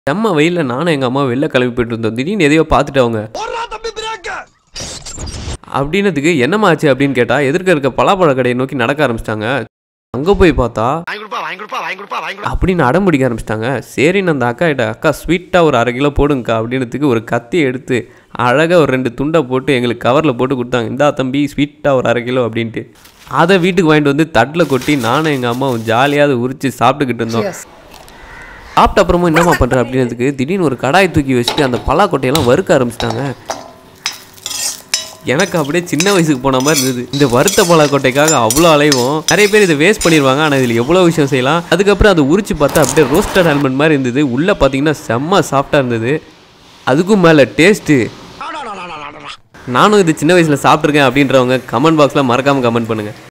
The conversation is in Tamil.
செம்ம வெயிலில் நானும் எங்கள் அம்மா வெளில கிளம்பி போயிட்டு இருந்தோம் திடீர்னு எதையோ பார்த்துட்டு அவங்க அப்படின்னதுக்கு என்னம்மா ஆச்சு அப்படின்னு கேட்டால் எதிர்க்க இருக்க பலாப்பழ கடையை நோக்கி நடக்க ஆரம்பிச்சிட்டாங்க அங்கே போய் பார்த்தா அப்படின்னு அடம் பிடிக்க ஆரம்பிச்சிட்டாங்க சரின்னு அந்த அக்கா கிட்ட அக்கா ஸ்வீட்டாக ஒரு அரை கிலோ போடுங்கக்கா அப்படின்றதுக்கு ஒரு கத்தியை எடுத்து அழகாக ஒரு ரெண்டு துண்டை போட்டு எங்களுக்கு கவரில் போட்டு கொடுத்தாங்க இந்தா தம்பி ஸ்வீட்டாக ஒரு அரை கிலோ அப்படின்ட்டு அதை வீட்டுக்கு வாங்கிட்டு வந்து தட்டில் கொட்டி நானும் எங்கள் அம்மாவும் ஜாலியாக அதை உரிச்சு சாப்பிட்டுக்கிட்டு இருந்தோம் சாப்பிட்ட அப்புறமும் என்னம்மா பண்ணுற அப்படின்றதுக்கு திடீர்னு ஒரு கடாய் தூக்கி வச்சுட்டு அந்த பலாக்கொட்டையெல்லாம் வறுக்க ஆரம்பிச்சிட்டாங்க எனக்கு அப்படியே சின்ன வயசுக்கு போன மாதிரி இருந்தது இந்த வறுத்த பலாக்கொட்டைக்காக அவ்வளோ அலைவோம் நிறைய பேர் இதை வேஸ்ட் பண்ணிடுவாங்க ஆனால் இதில் எவ்வளோ விஷயம் செய்யலாம் அதுக்கப்புறம் அதை உரிச்சு பார்த்தா அப்படியே ரோஸ்டட் ஆல்மண்ட் மாதிரி இருந்தது உள்ளே பார்த்தீங்கன்னா செம்ம சாஃப்டாக இருந்தது அதுக்கும் மேலே டேஸ்ட்டு நானும் இது சின்ன வயசில் சாப்பிட்ருக்கேன் அப்படின்றவங்க கமெண்ட் பாக்ஸில் மறக்காமல் கமெண்ட் பண்ணுங்கள்